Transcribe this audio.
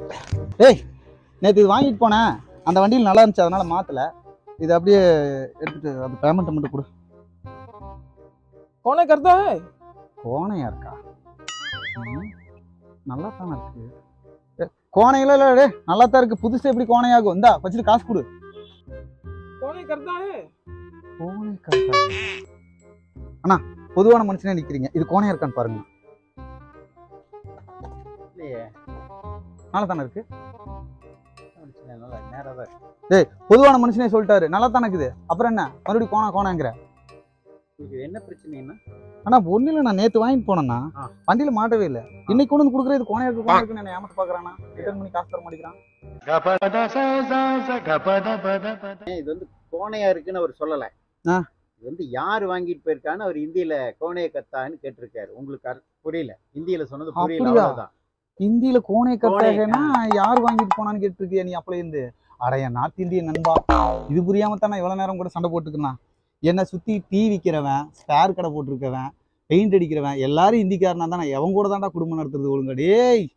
டேய் நேற்று இது வாங்கிட்டு போனேன் அந்த வண்டியில் நல்லா இருந்துச்சு அதனால மாத்தல இது அப்படியே எடுத்துட்டு அந்த பேமெண்ட் மட்டும் கொடு कौन है करता है கோணையா இருக்கா ம், நல்லா தானே இருக்கு ஏ, கோணையில இல்ல டே நல்லா தான் இருக்கு புதுசு எப்படி கோணையாகும் இந்தா வச்சுட்டு காசு கொடு कौन है करता है கோணை கரெக்டா அண்ணா பொதுவான மனுஷனே நிக்கிறீங்க இது கோணையா இருக்கான்னு பாருங்க இல்லையே நல்லா தானே இருக்கு பிரச்சனை நல்லா நேராக தான் இருக்கு. பொதுவான மனுஷனே சொல்லிட்டாரு நல்லா தானே இருக்குது அப்புறம் என்ன மறுபடியும் கோணா கோணாங்கிற உங்களுக்கு என்ன பிரச்சனைன்னா ஆனா ஒண்ணு இல்ல நான் நேத்து வாங்கிட்டு போனேன்னா ஆ. வண்டியில மாட்டவே இல்ல இன்னைக்கு கொண்டு வந்து கொடுக்குறது இது கோணையா இருக்கு கோணையா இருக்குன்னு என்ன ஏமாத்த பாக்குறானா ரிட்டர்ன் பண்ணி காசு தர மாட்டேங்கிறான் ஏன் இது வந்து கோணையா இருக்குன்னு அவர் சொல்லலை ஆ. இது வந்து யார் வாங்கிட்டு போயிருக்கான்னு அவர் இந்தியில கோணைய கத்தான்னு கேட்டிருக்காரு உங்களுக்கு அர்- புரியல இந்தியில சொன்னது புரியல அப்படியா? அவ்வளவுதான் இந்தியில கோணை கோணை, கட்டாகனா யார் வாங்கிட்டு போனான்னு கேட்டிருக்கியா நீ அப்பல இருந்து அடைய நார்த் இந்திய நண்பா இது புரியாம தான் நான் இவ்வளவு நேரம் கூட சண்டை போட்டுக்கணும் என்னை சுத்தி டீ விற்கிறவன் ஸ்பேர் கடை போட்டிருக்கவன் பெயிண்ட் அடிக்கிறவன் எல்லாரும் இந்திக்காரனா தான் நான் எவன் கூட தான்டா குடும்பம் நடத்துறது ஒழுங்கா டேய்